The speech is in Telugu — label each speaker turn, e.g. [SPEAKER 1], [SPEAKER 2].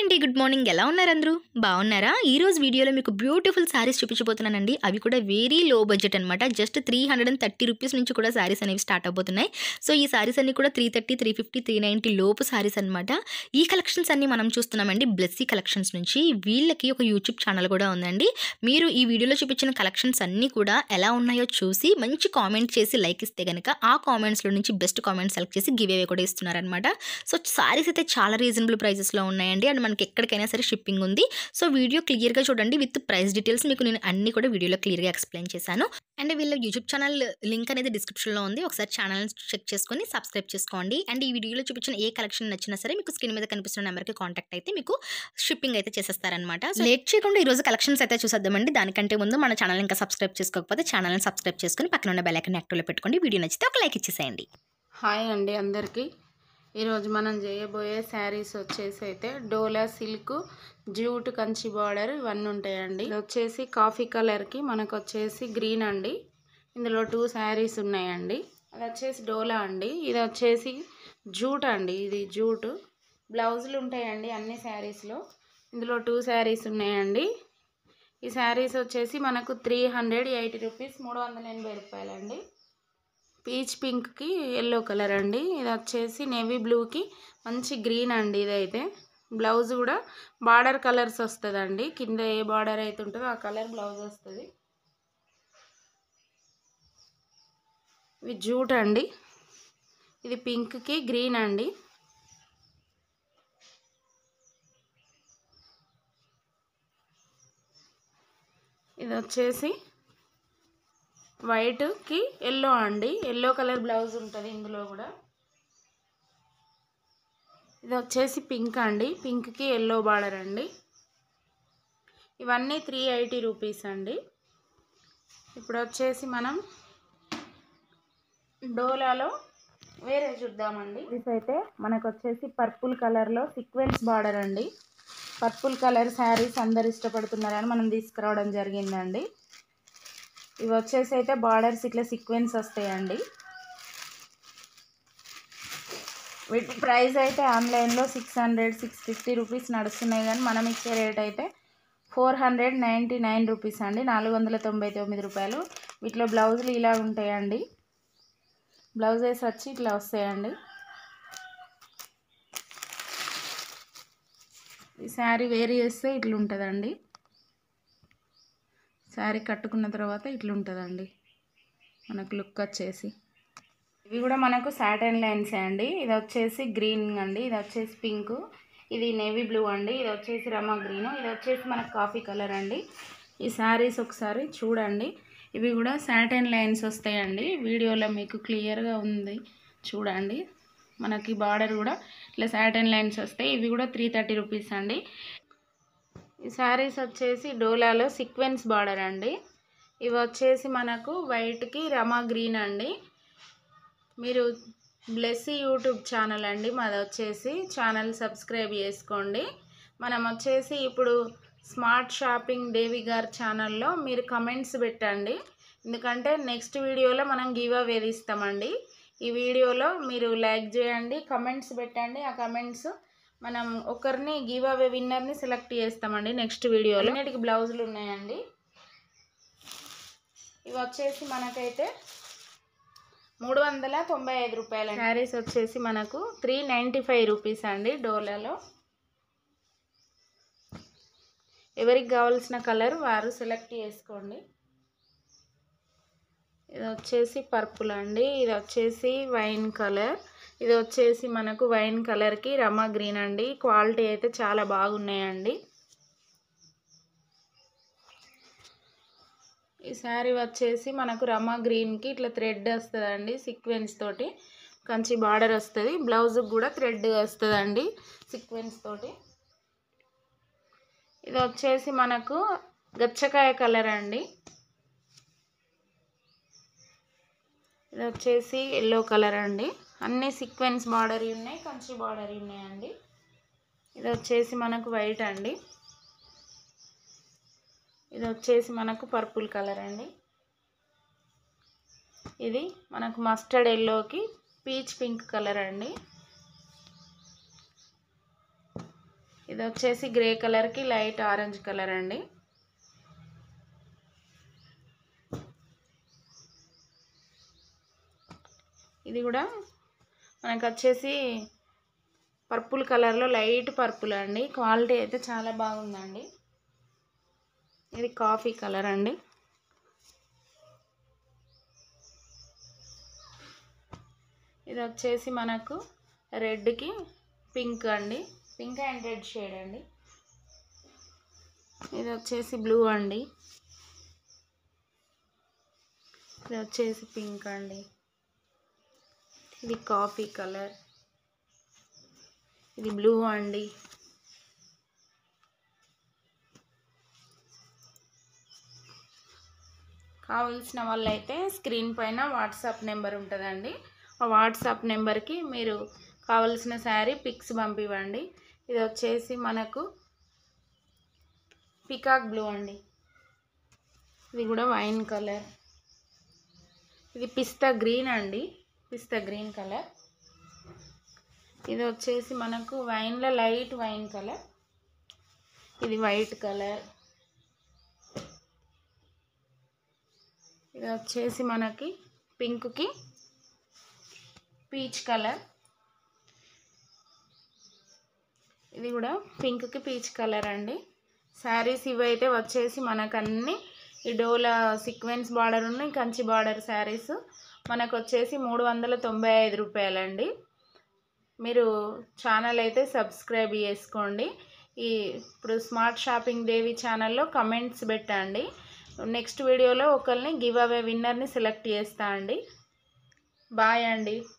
[SPEAKER 1] అండి గుడ్ మార్నింగ్ ఎలా ఉన్నారు అందరూ బాగున్నారా ఈ రోజు వీడియోలో మీకు బ్యూటిఫుల్ శారీస్ చూపించబోతున్నానండి అవి కూడా వెరీ లో బడ్జెట్ అనమాట just three hundred and thirty rupees నుంచి కూడా శారీస్ అనేవి స్టార్ట్ అవబోతున్నాయి సో ఈ శారీస్ అన్ని కూడా three thirty three fifty three ninety లోపు శారీస్ అనమాట ఈ కలెక్షన్స్ అన్ని మనం చూస్తున్నామండి బ్లెస్సీ కలెక్షన్స్ నుంచి వీళ్ళకి ఒక యూట్యూబ్ ఛానల్ కూడా ఉందండి మీరు ఈ వీడియోలో చూపించిన కలెక్షన్స్ అన్నీ కూడా ఎలా ఉన్నాయో చూసి మంచి కామెంట్ చేసి లైక్ ఇస్తే కనుక ఆ కామెంట్స్లో నుంచి బెస్ట్ కామెంట్ సెలెక్ట్ చేసి గివ్ అవే కూడా ఇస్తున్నారనమాట సో శారీస్ అయితే చాలా రీజనబుల్ ప్రైజెస్లో ఉన్నాయండి అండ్ మనకి ఎక్కడికైనా సరే షిప్పింగ్ ఉంది సో వీడియో క్లియర్గా చూడండి విత్ ప్రైస్ డీటెయిల్స్ మీకు నేను అన్ని కూడా వీడియోలో క్లియర్గా ఎక్స్ప్లెయిన్ చేశాను అండ్ వీళ్ళ యూట్యూబ్ ఛానల్ లింక్ అనేది డిస్క్రిప్షన్లో ఉంది ఒకసారి ఛానల్ చెక్ చేసుకొని సబ్స్క్రైబ్ చేసుకోండి అండ్ ఈ వీడియోలో చూపించిన ఏ కలెక్షన్ నచ్చినా సరే మీకు స్క్రీన్ మీద కనిపిస్తున్న నెంబర్కి కాంటాక్ట్ అయితే మీకు షిప్పింగ్ అయితే చేసేస్తారనమాట సో లేట్ చేయకుండా ఈ రోజు కలెక్షన్స్ అయితే చూసేద్దామండి దానికంటే ముందు మన ఛానల్ ఇంకా సబ్స్క్రైబ్ చేసుకోకపోతే ఛానల్ని సబ్స్క్రైబ్ చేసుకొని పక్కన ఉన్న బెల్ ఐకన్ యాక్టివ్లో పెట్టుకోండి వీడియో నచ్చితే ఒక లైక్ ఇచ్చేసేయండి
[SPEAKER 2] హాయ్ అండి అందరికీ ఈరోజు మనం చేయబోయే శారీస్ వచ్చేసి అయితే Dola silk jute Kanchi border ఇవన్నీ ఉంటాయండి ఇది వచ్చేసి కాఫీ కలర్కి మనకు వచ్చేసి గ్రీన్ అండి ఇందులో టూ శారీస్ ఉన్నాయండి అది వచ్చేసి డోలా అండి ఇది వచ్చేసి జూట్ అండి ఇది జూట్ బ్లౌజులు ఉంటాయండి అన్ని శారీస్లో ఇందులో టూ శారీస్ ఉన్నాయండి ఈ శారీస్ వచ్చేసి మనకు త్రీ హండ్రెడ్ ఎయిటీ రూపీస్ మూడు వందల ఎనభై రూపాయలండి పీచ్ పింక్కి ఎల్లో కలర్ అండి ఇది వచ్చేసి నేవీ బ్లూకి మంచి గ్రీన్ అండి ఇదైతే బ్లౌజ్ కూడా బార్డర్ కలర్స్ వస్తుందండి కింద ఏ బార్డర్ అయితే ఉంటుందో ఆ కలర్ బ్లౌజ్ వస్తుంది ఇవి జూట్ అండి ఇది పింక్కి గ్రీన్ అండి ఇది వచ్చేసి వైట్కి ఎల్లో అండి ఎల్లో కలర్ బ్లౌజ్ ఉంటుంది ఇందులో కూడా ఇది వచ్చేసి పింక్ అండి పింక్కి ఎల్లో బార్డర్ అండి ఇవన్నీ త్రీ ఎయిటీ రూపీస్ అండి ఇప్పుడు వచ్చేసి మనం డోలాలో వేరే చూద్దామండి ఇది అయితే మనకు వచ్చేసి పర్పుల్ కలర్లో సీక్వెన్స్ బార్డర్ అండి పర్పుల్ కలర్ శారీస్ అందరు ఇష్టపడుతున్నారని మనం తీసుకురావడం జరిగిందండి ఇవి వచ్చేసి అయితే బార్డర్స్ ఇట్లా సీక్వెన్స్ వస్తాయండి వీటి ప్రైస్ అయితే ఆన్లైన్లో six hundred six fifty rupees నడుస్తున్నాయి కానీ మనం ఇచ్చే రేట్ అయితే four hundred ninety nine rupees అండి నాలుగు వందల తొంభై తొమ్మిది రూపాయలు వీటిలో బ్లౌజులు ఇలా ఉంటాయండి బ్లౌజెస్ వచ్చి ఇట్లా వస్తాయండి ఈ శారీ వేరు చేస్తే ఇట్లా ఉంటుందండి శారీ కట్టుకున్న తర్వాత ఇట్లా ఉంటుందండి మనకు లుక్ వచ్చేసి ఇవి కూడా మనకు సాటన్ లైన్స్ అండి ఇది వచ్చేసి గ్రీన్ అండి ఇది వచ్చేసి పింక్ ఇది నేవీ బ్లూ అండి ఇది వచ్చేసి రమా గ్రీన్ ఇది వచ్చేసి మనకు కాఫీ కలర్ అండి ఈ శారీస్ ఒకసారి చూడండి ఇవి కూడా సాటన్ లైన్స్ వస్తాయండి వీడియోలో మీకు క్లియర్గా ఉంది చూడండి మనకి బార్డర్ కూడా ఇట్లా సాటన్ లైన్స్ వస్తాయి ఇవి కూడా త్రీ థర్టీ రూపీస్ అండి ఈ శారీస్ వచ్చేసి డోలాలో సీక్వెన్స్ బార్డర్ అండి ఇవి వచ్చేసి మనకు వైట్కి రమా గ్రీన్ అండి మీరు బ్లెస్సీ యూట్యూబ్ ఛానల్ అండి మాది వచ్చేసి ఛానల్ సబ్స్క్రైబ్ చేసుకోండి మనం వచ్చేసి ఇప్పుడు స్మార్ట్ షాపింగ్ దేవి గారి ఛానల్లో మీరు కమెంట్స్ పెట్టండి ఎందుకంటే నెక్స్ట్ వీడియోలో మనం గివ్ అవే ఇస్తామండి ఈ వీడియోలో మీరు లైక్ చేయండి కమెంట్స్ పెట్టండి ఆ కమెంట్స్ మనం ఒకరిని గివ్ అవే విన్నర్ని సెలెక్ట్ చేస్తామండి నెక్స్ట్ వీడియోలో అన్నిటికి బ్లౌజులు ఉన్నాయండి ఇవి వచ్చేసి మనకైతే మూడు వందల తొంభై ఐదు రూపాయల శారీస్ వచ్చేసి మనకు త్రీ నైంటీ ఫైవ్ రూపీస్ అండి డోలాలో ఎవరికి కావాల్సిన కలర్ వారు సెలెక్ట్ చేసుకోండి ఇది వచ్చేసి పర్పుల్ అండి ఇది వచ్చేసి వైన్ కలర్ ఇది వచ్చేసి మనకు వైన్ కలర్కి రమా గ్రీన్ అండి క్వాలిటీ అయితే చాలా బాగున్నాయండి ఈ శారీ వచ్చేసి మనకు రమా గ్రీన్కి ఇట్లా థ్రెడ్ వస్తుందండి సీక్వెన్స్ తోటి కంచి బార్డర్ వస్తుంది బ్లౌజ్కి కూడా థ్రెడ్ వస్తుందండి సీక్వెన్స్ తోటి ఇది వచ్చేసి మనకు గచ్చకాయ కలర్ అండి ఇది వచ్చేసి ఎల్లో కలర్ అండి అన్ని సీక్వెన్స్ బార్డర్ ఉన్నాయి కంచి బార్డర్ ఉన్నాయండి ఇది వచ్చేసి మనకు వైట్ అండి ఇది వచ్చేసి మనకు పర్పుల్ కలర్ అండి ఇది మనకు మస్టర్డ్ ఎల్లోకి పీచ్ పింక్ కలర్ అండి ఇది ఇది వచ్చేసి గ్రే కలర్కి లైట్ ఆరెంజ్ కలర్ అండి ఇది కూడా మనకు వచ్చేసి పర్పుల్ కలర్లో లైట్ పర్పుల్ అండి క్వాలిటీ అయితే చాలా బాగుందండి ఇది కాఫీ కలర్ అండి ఇది వచ్చేసి మనకు రెడ్కి పింక్ అండి పింక్ అండ్ రెడ్ షేడ్ అండి ఇది వచ్చేసి బ్లూ అండి ఇది వచ్చేసి పింక్ అండి ఇది కాఫీ కలర్ ఇది బ్లూ అండి కావలసిన వాళ్ళైతే స్క్రీన్ పైన వాట్సాప్ నెంబర్ ఉంటుందండి ఆ వాట్సాప్ నెంబర్కి మీరు కావలసిన శారీ పిక్స్ పంపివ్వండి ఇది వచ్చేసి మనకు పికాక్ బ్లూ అండి ఇది కూడా వైన్ కలర్ ఇది పిస్తా గ్రీన్ అండి పిస్తా గ్రీన్ కలర్ ఇది వచ్చేసి మనకు వైన్లో లైట్ వైన్ కలర్ ఇది వైట్ కలర్ ఇది వచ్చేసి మనకి పింక్కి పీచ్ కలర్ ఇది కూడా పింక్కి పీచ్ కలర్ అండి శారీస్ ఇవైతే వచ్చేసి మనకు అన్ని ఈ డోలా సీక్వెన్స్ బార్డర్ ఉన్నాయి కంచి బార్డర్ శారీస్ మనకు వచ్చేసి మూడు వందల తొంభై ఐదు రూపాయలండి మీరు ఛానల్ అయితే సబ్స్క్రైబ్ చేసుకోండి ఈ ఇప్పుడు స్మార్ట్ షాపింగ్ దేవి ఛానల్లో కమెంట్స్ పెట్టండి నెక్స్ట్ వీడియోలో ఒకరిని గివ్ అవే విన్నర్ని సెలెక్ట్ చేస్తా అండి బాయ్ అండి